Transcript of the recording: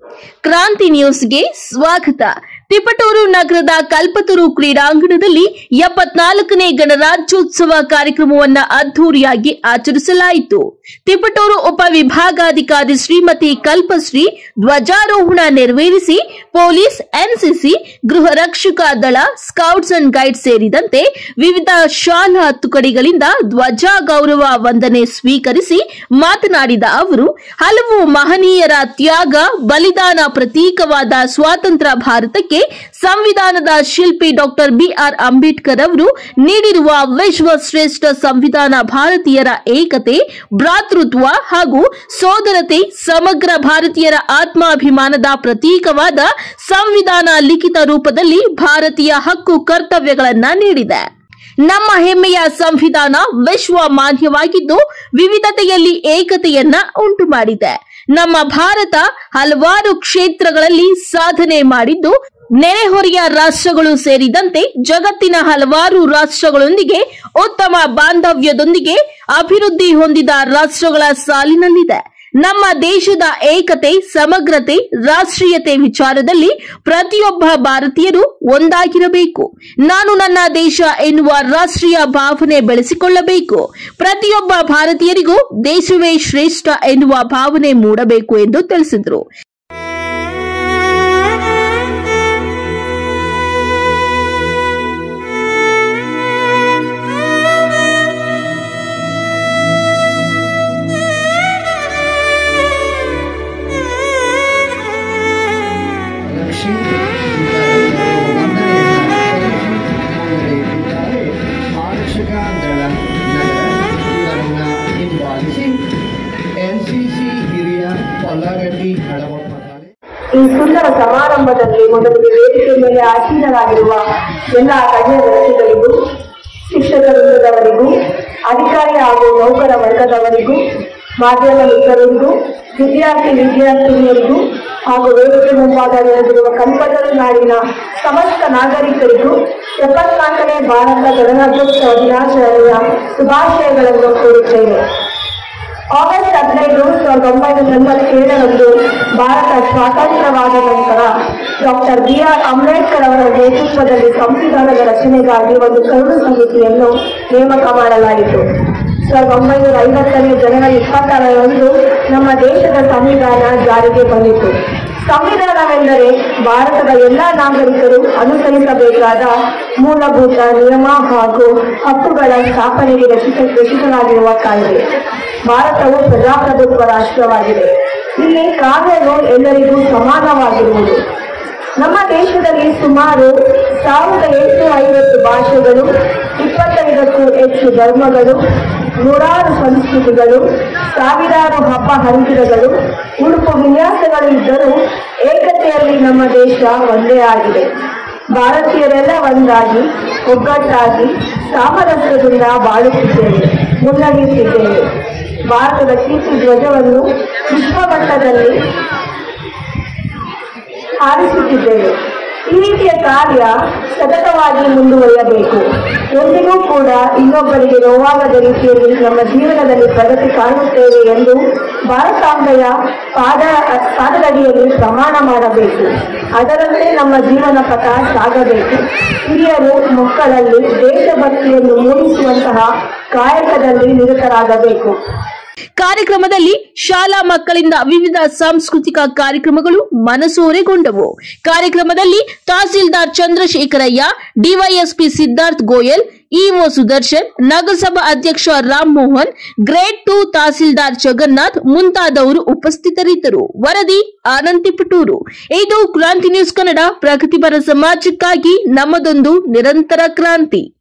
ಕ್ರಾಂತಿ ನ್ಯೂಸ್ಗೆ ಸ್ವಾಗತ ತಿಪಟೂರು ನಗರದ ಕಲ್ಪತರು ಕ್ರೀಡಾಂಗಣದಲ್ಲಿ ಎಪ್ಪತ್ನಾಲ್ಕನೇ ಗಣರಾಜ್ಯೋತ್ಸವ ಕಾರ್ಯಕ್ರಮವನ್ನ ಅದ್ದೂರಿಯಾಗಿ ಆಚರಿಸಲಾಯಿತು ತಿಪಟೂರು ಉಪವಿಭಾಗಾಧಿಕಾರಿ ಶ್ರೀಮತಿ ಕಲ್ಪಶ್ರೀ ಧ್ವಜಾರೋಹಣ ನೆರವೇರಿಸಿ ಪೊಲೀಸ್ ಎನ್ಸಿಸಿ ಗೃಹ ರಕ್ಷಕ ದಳ ಸ್ಕೌಟ್ಸ್ ಅಂಡ್ ಗೈಡ್ಸ್ ಸೇರಿದಂತೆ ವಿವಿಧ ಶಾಲಾ ತುಕಡಿಗಳಿಂದ ಧ್ವಜ ಗೌರವ ವಂದನೆ ಸ್ವೀಕರಿಸಿ ಮಾತನಾಡಿದ ಅವರು ಹಲವು ಮಹನೀಯರ ತ್ಯಾಗ ಬಲಿದಾನ ಪ್ರತೀಕವಾದ ಸ್ವಾತಂತ್ರ್ಯ ಭಾರತಕ್ಕೆ ಸಂವಿಧಾನದ ಶಿಲ್ಪಿ ಡಾಕ್ಟರ್ ಬಿಆರ್ ಅಂಬೇಡ್ಕರ್ ಅವರು ನೀಡಿರುವ ವಿಶ್ವ ಶ್ರೇಷ್ಠ ಸಂವಿಧಾನ ಭಾರತೀಯರ ಏಕತೆ ಭ್ರಾತೃತ್ವ ಹಾಗೂ ಸೋದರತೆ ಸಮಗ್ರ ಭಾರತೀಯರ ಆತ್ಮಾಭಿಮಾನದ ಪ್ರತೀಕವಾದ ಸಂವಿಧಾನ ಲಿಖಿತ ರೂಪದಲ್ಲಿ ಭಾರತೀಯ ಹಕ್ಕು ಕರ್ತವ್ಯಗಳನ್ನ ನೀಡಿದೆ ನಮ್ಮ ಹೆಮ್ಮೆಯ ಸಂವಿಧಾನ ವಿಶ್ವ ಮಾನ್ಯವಾಗಿದ್ದು ವಿವಿಧತೆಯಲ್ಲಿ ಏಕತೆಯನ್ನ ಉಂಟು ಮಾಡಿದೆ ನಮ್ಮ ಭಾರತ ಹಲವಾರು ಕ್ಷೇತ್ರಗಳಲ್ಲಿ ಸಾಧನೆ ಮಾಡಿದ್ದು ನೆರೆಹೊರೆಯ ರಾಷ್ಟ್ರಗಳು ಸೇರಿದಂತೆ ಜಗತ್ತಿನ ಹಲವಾರು ರಾಷ್ಟ್ರಗಳೊಂದಿಗೆ ಉತ್ತಮ ಬಾಂಧವ್ಯದೊಂದಿಗೆ ಅಭಿವೃದ್ಧಿ ಹೊಂದಿದ ರಾಷ್ಟ್ರಗಳ ಸಾಲಿನಲ್ಲಿದೆ ನಮ್ಮ ದೇಶದ ಏಕತೆ ಸಮಗ್ರತೆ ರಾಷ್ಟ್ರೀಯತೆ ವಿಚಾರದಲ್ಲಿ ಪ್ರತಿಯೊಬ್ಬ ಭಾರತೀಯರು ಒಂದಾಗಿರಬೇಕು ನಾನು ನನ್ನ ದೇಶ ಎನ್ನುವ ರಾಷ್ಟ್ರೀಯ ಭಾವನೆ ಬೆಳೆಸಿಕೊಳ್ಳಬೇಕು ಪ್ರತಿಯೊಬ್ಬ ಭಾರತೀಯರಿಗೂ ದೇಶವೇ ಶ್ರೇಷ್ಠ ಎನ್ನುವ ಭಾವನೆ ಮೂಡಬೇಕು ಎಂದು ತಿಳಿಸಿದರು ಲಕ್ಷ್ಮೀ ವಂದನೆಯಿದ್ದಾರೆ ಆರಕ್ಷಕ ದಳ ನಗರ ಇವರನ್ನ ಹಿಂಬಾಲಿಸಿ ಎನ್ ಸಿ ಸಿ ಹಿರಿಯ ಪಲ್ಲಗಡ್ಡಿ ಹಳವಪ್ಪ ಕಾಲೇಜ್ ಈ ಸುಂದರ ಸಮಾರಂಭದಲ್ಲಿ ಮೊದಲಿಗೆ ವೇದಿಕೆ ಮೇಲೆ ಆಸೀನರಾಗಿರುವ ಎಲ್ಲ ಗಣ್ಯ ವ್ಯಕ್ತಿಗಳಿಗೂ ಶಿಕ್ಷಕ ವೃಂದದವರಿಗೂ ಅಧಿಕಾರಿ ಹಾಗೂ ನೌಕರ ವರ್ಗದವರಿಗೂ ಮಾಧ್ಯಮ ಮಿತ್ರರಿಗೂ ವಿದ್ಯಾರ್ಥಿ ವಿದ್ಯಾರ್ಥಿನಿಯರಿಗೂ ಹಾಗೂ ವೇದಿಕೆ ಮುಂಭಾಗದಲ್ಲಿರುವ ಕಲ್ಪತರು ನಾಡಿನ ಸಮಸ್ತ ನಾಗರಿಕರಿಗೂ ಎಪ್ಪತ್ನಾಲ್ಕನೇ ಭಾರತ ಗಣರಾಜ್ಯೋತ್ಸವ ದಿನಾಚರಣೆಯ ಶುಭಾಶಯಗಳನ್ನು ಕೋರುತ್ತೇನೆ ಆಗಸ್ಟ್ ಹದಿನೈದು ಸಾವಿರದ ಒಂಬೈನೂರ ಎಂಬತ್ತೇಳರಂದು ಭಾರತ ಸ್ವಾತಂತ್ರ್ಯವಾದ ನಂತರ ಡಾಕ್ಟರ್ ಬಿ ಆರ್ ಅಂಬೇಡ್ಕರ್ ಅವರ ನೇತೃತ್ವದಲ್ಲಿ ಸಂವಿಧಾನದ ರಚನೆಗಾಗಿ ಒಂದು ಕರಡು ಸಮಿತಿಯನ್ನು ನೇಮಕ ಮಾಡಲಾಯಿತು ಸಾವಿರದ ಒಂಬೈನೂರ ಐವತ್ತನೇ ಜನವರಿ ಇಪ್ಪತ್ತಾರರಂದು ನಮ್ಮ ದೇಶದ ಸಂವಿಧಾನ ಜಾರಿಗೆ ಬಂದಿತು ಸಂವಿಧಾನವೆಂದರೆ ಭಾರತದ ಎಲ್ಲ ನಾಗರಿಕರು ಅನುಸರಿಸಬೇಕಾದ ಮೂಲಭೂತ ನಿಯಮ ಹಾಗೂ ಹಕ್ಕುಗಳ ಸ್ಥಾಪನೆಗೆ ರಚಿಸ ರಚಿಸಲಾಗಿರುವ ಕಾಯ್ದೆ ಭಾರತವು ಪ್ರಜಾಪ್ರಭುತ್ವ ರಾಷ್ಟ್ರವಾಗಿದೆ ಇಲ್ಲಿ ಕಾನೂನು ಎಲ್ಲರಿಗೂ ಸಮಾನವಾಗಿರುವುದು ನಮ್ಮ ದೇಶದಲ್ಲಿ ಸುಮಾರು ಸಾವಿರದ ಎಂಟುನೂರ ಐವತ್ತು ಭಾಷೆಗಳು ಇಪ್ಪತ್ತೈದಕ್ಕೂ ಹೆಚ್ಚು ಧರ್ಮಗಳು ನೂರಾರು ಸಂಸ್ಕೃತಿಗಳು ಸಾವಿರಾರು ಹಬ್ಬ ಹರಿದಿನಗಳು ಉಡುಪು ವಿನ್ಯಾಸಗಳು ಇದ್ದರೂ ಏಕತೆಯಲ್ಲಿ ನಮ್ಮ ದೇಶ ಒಂದೇ ಆಗಿದೆ ಭಾರತೀಯರೆಲ್ಲ ಒಂದಾಗಿ ಒಗ್ಗಟ್ಟಾಗಿ ಸಾಮರಸ್ಯದಿಂದ ಬಾಳುತ್ತಿದ್ದೇವೆ ಮುನ್ನಡೆಯುತ್ತಿದ್ದೇವೆ ಭಾರತದ ಕೀರ್ತಿ ಧ್ವಜವನ್ನು ವಿಶ್ವಮಟ್ಟದಲ್ಲಿ ಹಾರಿಸುತ್ತಿದ್ದೇವೆ ಈ ರೀತಿಯ ಕಾರ್ಯ ಸತತವಾಗಿ ಮುಂದುವರಿಯಬೇಕು ಎಂದಿಗೂ ಕೂಡ ಇನ್ನೊಬ್ಬರಿಗೆ ನೋವಾಗದ ರೀತಿಯಲ್ಲಿ ನಮ್ಮ ಜೀವನದಲ್ಲಿ ಪ್ರಗತಿ ಕಾಣುತ್ತೇವೆ ಎಂದು ಭಾರತಾಂಬೆಯ ಪಾದ ಪಾದದಡಿಯಲ್ಲಿ ಪ್ರಮಾಣ ಮಾಡಬೇಕು ಅದರಂತೆ ನಮ್ಮ ಜೀವನ ಪಥ ಸಾಗಬೇಕು ಹಿರಿಯರು ಮಕ್ಕಳಲ್ಲಿ ದೇಶಭಕ್ತಿಯನ್ನು ಮೂಡಿಸುವಂತಹ ಕಾಯಕದಲ್ಲಿ ನಿರತರಾಗಬೇಕು ಕಾರ್ಯಕ್ರಮದಲ್ಲಿ ಶಾಲಾ ಮಕ್ಕಳಿಂದ ವಿವಿಧ ಸಾಂಸ್ಕೃತಿಕ ಕಾರ್ಯಕ್ರಮಗಳು ಮನಸೂರೆಗೊಂಡವು ಕಾರ್ಯಕ್ರಮದಲ್ಲಿ ತಹಸೀಲ್ದಾರ್ ಚಂದ್ರಶೇಖರಯ್ಯ ಡಿವೈಎಸ್ಪಿ ಸಿದ್ಧಾರ್ಥ್ ಗೋಯಲ್ ಇಒ ಸುದರ್ಶನ್ ನಗರಸಭಾ ಅಧ್ಯಕ್ಷ ರಾಮ್ ಮೋಹನ್ ಗ್ರೇಡ್ ಟು ತಹಸೀಲ್ದಾರ್ ಜಗನ್ನಾಥ್ ಮುಂತಾದವರು ಉಪಸ್ಥಿತರಿದ್ದರು ವರದಿ ಆನಂದ್ ಪುಟೂರು ಇದು ಕ್ರಾಂತಿ ನ್ಯೂಸ್ ಕನ್ನಡ ಪ್ರಗತಿಪರ ಸಮಾಜಕ್ಕಾಗಿ ನಮ್ಮದೊಂದು ನಿರಂತರ ಕ್ರಾಂತಿ